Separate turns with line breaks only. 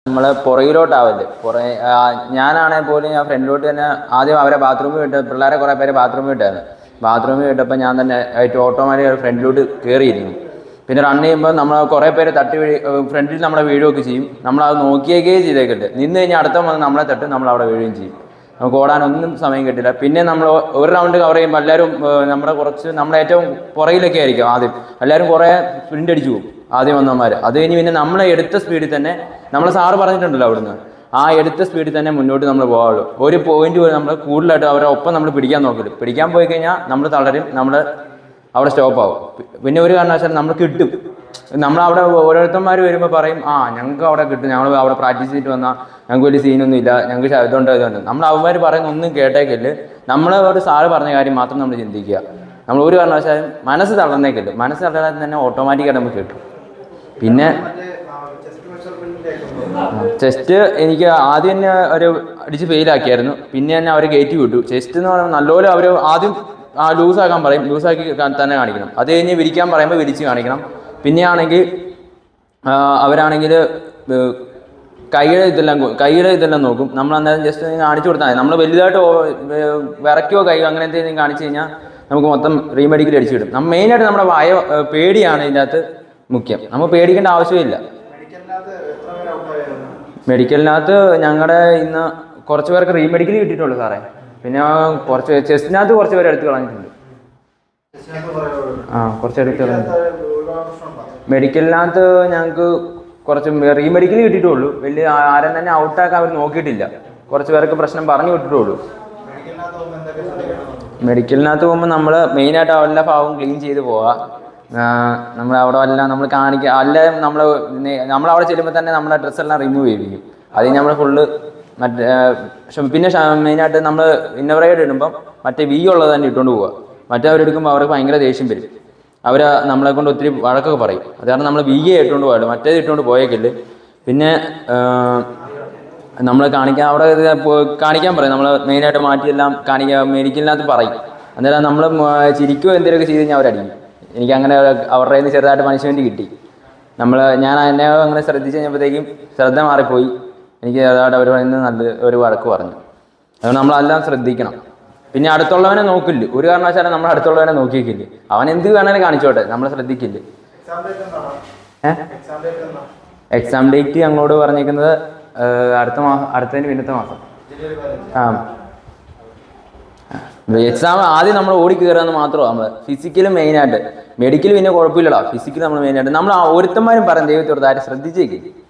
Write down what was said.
നമ്മൾ പുറകിലോട്ടാവല്ലേ പുറകെ ആ, ഞാനാണെങ്കിൽ പോലും ഞാൻ ഫ്രണ്ടിലോട്ട് തന്നെ ആദ്യം അവരെ ബാത്റൂമിൽ വിട്ട് പിള്ളേരെ കുറേ പേര് ബാത്റൂമിൽ വിട്ടായിരുന്നു ബാത്റൂമിൽ വിട്ടപ്പോൾ ഞാൻ തന്നെ ആയിട്ട് ഓട്ടോമാറ്റിക് ഫ്രണ്ടിലോട്ട് കയറിയിരുന്നു പിന്നെ റൺ ചെയ്യുമ്പോൾ നമ്മൾ കുറേ പേര് തട്ടി വീഴി ഫ്രണ്ടിൽ നമ്മളെ വീഴുകയൊക്കെ ചെയ്യും നമ്മളത് നോക്കിയേക്കേ ചെയ്തേക്കില്ല നിന്ന് കഴിഞ്ഞാൽ അടുത്ത വന്ന് നമ്മളെ തട്ടും നമ്മൾ അവിടെ വീഴുകയും ചെയ്യും നമുക്ക് ഓടാനൊന്നും സമയം കിട്ടില്ല പിന്നെ നമ്മൾ ഒരു റൗണ്ട് കവർ ചെയ്യുമ്പോൾ എല്ലാവരും ഏഹ്, നമ്മുടെ കുറച്ച് നമ്മുടെ ഏറ്റവും പുറകിലൊക്കെ ആയിരിക്കും ആദ്യം എല്ലാവരും കുറേ സ്പ്രിൻ്റ് അടിച്ചു പോകും ആദ്യം വന്നവന്മാർ അത് കഴിഞ്ഞ് പിന്നെ നമ്മളെ എടുത്ത സ്പീഡിൽ തന്നെ നമ്മൾ സാറ് പറഞ്ഞിട്ടുണ്ടല്ലോ അവിടുന്ന് ആ എടുത്ത സ്പീഡിൽ തന്നെ മുന്നോട്ട് നമ്മൾ പോകാവുള്ളൂ ഒരു പോയിന്റ് പോലും നമ്മൾ കൂടുതലായിട്ട് അവരെ ഒപ്പം നമ്മൾ പിടിക്കാൻ നോക്കില്ല പിടിക്കാൻ പോയി കഴിഞ്ഞാൽ നമ്മൾ തളരും നമ്മൾ അവിടെ സ്റ്റോപ്പ് ആവും പി- പിന്നെ ഒരു കാരണവശാലും നമ്മൾ കിട്ടും നമ്മൾ അവിടെ ഓരോരുത്തന്മാർ വരുമ്പോൾ പറയും ആ ഞങ്ങൾക്ക് അവിടെ കിട്ടും ഞങ്ങൾ അവിടെ പ്രാക്ടീസ് ചെയ്തിട്ട് വന്നാൽ ഞങ്ങൾക്ക് വലിയ സീനൊന്നും ഇല്ല ഞങ്ങൾക്ക് ശ- ഇതുണ്ട് ഇതുണ്ട് നമ്മൾ അവന്മാർ പറയുന്ന ഒന്നും കേട്ടേക്കില്ല നമ്മൾ ഒരു സാറ് പറഞ്ഞ കാര്യം മാത്രം നമ്മൾ ചിന്തിക്കുക നമ്മൾ ഒരു കാരണവശാലും മനസ്സ് തളർന്നേക്കില്ല മനസ്സ് തളരാൻ തന്നെ ഓട്ടോമാറ്റിക്കായിട്ട് നമുക്ക് കിട്ടും പിന്നെ ചെസ്റ്റ് എനിക്ക് ആദ്യം തന്നെ ഒരു അടിച്ച് ഫെയിലാക്കിയായിരുന്നു പിന്നെ തന്നെ അവർ കയറ്റി വിട്ടു ചെസ്റ്റ് എന്ന് പറയുമ്പോൾ നല്ലപോലെ അവർ ആദ്യം ആ ലൂസാക്കാൻ പറയും ലൂസാക്കി തന്നെ കാണിക്കണം അത് കഴിഞ്ഞ് വിരിക്കാൻ പറയുമ്പോൾ വിരിച്ച് കാണിക്കണം പിന്നെയാണെങ്കിൽ അവരാണെങ്കിൽ കൈയുടെ ഇതെല്ലാം കൊ- കൈയുടെ ഇതെല്ലാം നോക്കും നമ്മൾ അന്നേരം ജസ്റ്റ് കാണിച്ചു കൊടുത്താൽ മതി നമ്മൾ വലുതായിട്ട് ഓ- ഏർ വിറയ്ക്കോ കൈയോ അങ്ങനെ എന്തെങ്കിലും കാണിച്ചു കഴിഞ്ഞാൽ നമുക്ക് മൊത്തം റീമെഡിക്കൽ അടിച്ചു വിടും നമ്മൾ മെയിനായിട്ട് നമ്മുടെ വായ ഏർ പേടിയാണ് ഇതിൻ്റെ അകത്ത് മുഖ്യം നമ്മൾ പേടിക്കേണ്ട ആവശ്യമില്ല മെഡിക്കലിനകത്ത് ഞങ്ങളുടെ ഇന്ന് കുറച്ച് പേർക്ക് റീമെഡിക്കൽ കിട്ടിയിട്ടുള്ളൂ സാറേ പിന്നെ കുറച്ച് ചെസ്റ്റിനകത്ത് കുറച്ച് പേര് എടുത്ത് കളഞ്ഞിട്ടുണ്ട് ആ കുറച്ച് എടുത്ത് കളഞ്ഞു മെഡിക്കലിനകത്ത് ഞങ്ങൾക്ക് കുറച്ച് റീമെഡിക്കൽ കിട്ടിയിട്ടുള്ളൂ വലിയ ആ- ആരും തന്നെ ഔട്ടാക്കാൻ അവർ നോക്കിയിട്ടില്ല കുറച്ച് പേർക്ക് പ്രശ്നം പറഞ്ഞു വിട്ടിട്ടുള്ളൂ മെഡിക്കലിനകത്ത് പോകുമ്പോൾ നമ്മൾ മെയിനായിട്ട് എല്ലാ ഭാഗവും ക്ലീൻ ചെയ്ത് പോവുക നമ്മൾ അവിടെ എല്ലാം നമ്മൾ കാണിക്കുക അല്ല നമ്മൾ നമ്മൾ അവിടെ ചെല്ലുമ്പോൾ തന്നെ നമ്മളെ ഡ്രസ്സെല്ലാം റിമൂവ് ചെയ്യിപ്പിക്കും അത് നമ്മൾ ഫുള്ള് മറ്റേ ആ, പക്ഷെ പിന്നെ മെയിനായിട്ട് നമ്മൾ ഇന്നവറേഡ് ഇടുമ്പം മറ്റേ വി ഉള്ളത് തന്നെ ഇട്ടുകൊണ്ട് പോവുക മറ്റേ അവരെടുക്കുമ്പോൾ അവർക്ക് ഭയങ്കര ദേഷ്യം വരും അവർ നമ്മളെ കൊണ്ട് ഒത്തിരി വഴക്കൊക്കെ പറയും അത് കാരണം നമ്മൾ വി എ ഇട്ടുകൊണ്ട് പോയാലും മറ്റേത് ഇട്ടുകൊണ്ട് പോയേക്കില്ല പിന്നെ നമ്മൾ കാണിക്കാൻ അവിടെ ഇത് പോ- കാണിക്കാൻ പറയും നമ്മൾ മെയിനായിട്ട് മാറ്റിയെല്ലാം കാണിക്കാൻ മെഡിക്കലിനകത്ത് പറയും അന്നേരം നമ്മൾ ചിരിക്കുകയോ എന്തെങ്കിലുമൊക്കെ ചെയ്ത് കഴിഞ്ഞാൽ അവരടിക്കും എനിക്ക് അങ്ങനെ അവരുടെ കയ്യിൽ നിന്ന് ചെറുതായിട്ട് പണിഷ്മെൻറ്റ് കിട്ടി നമ്മൾ ഞാൻ എന്നെ അങ്ങനെ ശ്രദ്ധിച്ച് കഴിഞ്ഞപ്പോഴത്തേക്കും ശ്രദ്ധ മാറിപ്പോയി എനിക്ക് ചെറുതായിട്ട് അവർ പറയുന്നത് നല്ല ഒരു വഴക്ക് പറഞ്ഞു അതുകൊണ്ട് നമ്മളെല്ലാം ശ്രദ്ധിക്കണം പിന്നെ അടുത്തുള്ളവനെ നോക്കില്ല ഒരു കാരണവശാലും നമ്മൾ അടുത്തുള്ളവനെ നോക്കിയേക്കില്ല അവൻ എന്ത് വേണേലും കാണിച്ചോട്ടെ നമ്മൾ ശ്രദ്ധിക്കില്ല ഏഹ് എക്സാം ഡേറ്റ് ഞങ്ങളോട് പറഞ്ഞേക്കുന്നത് ഏഹ്, അടുത്ത മാസം അടുത്തതിന് പിന്നത്തെ മാസം ആ എക്സാം ആദ്യം നമ്മൾ ഓടി കയറുകയെന്ന് മാത്രമാണ് നമ്മൾ ഫിസിക്കൽ മെയിനായിട്ട് മെഡിക്കൽ പിന്നെ കുഴപ്പമില്ലടാ ഫിസിക്കൽ നമ്മൾ മെയിനായിട്ട് നമ്മൾ ആ ഒരുത്തന്മാരും പറയും ദൈവത്തോട് ആരും ശ്രദ്ധിച്ചേക്ക്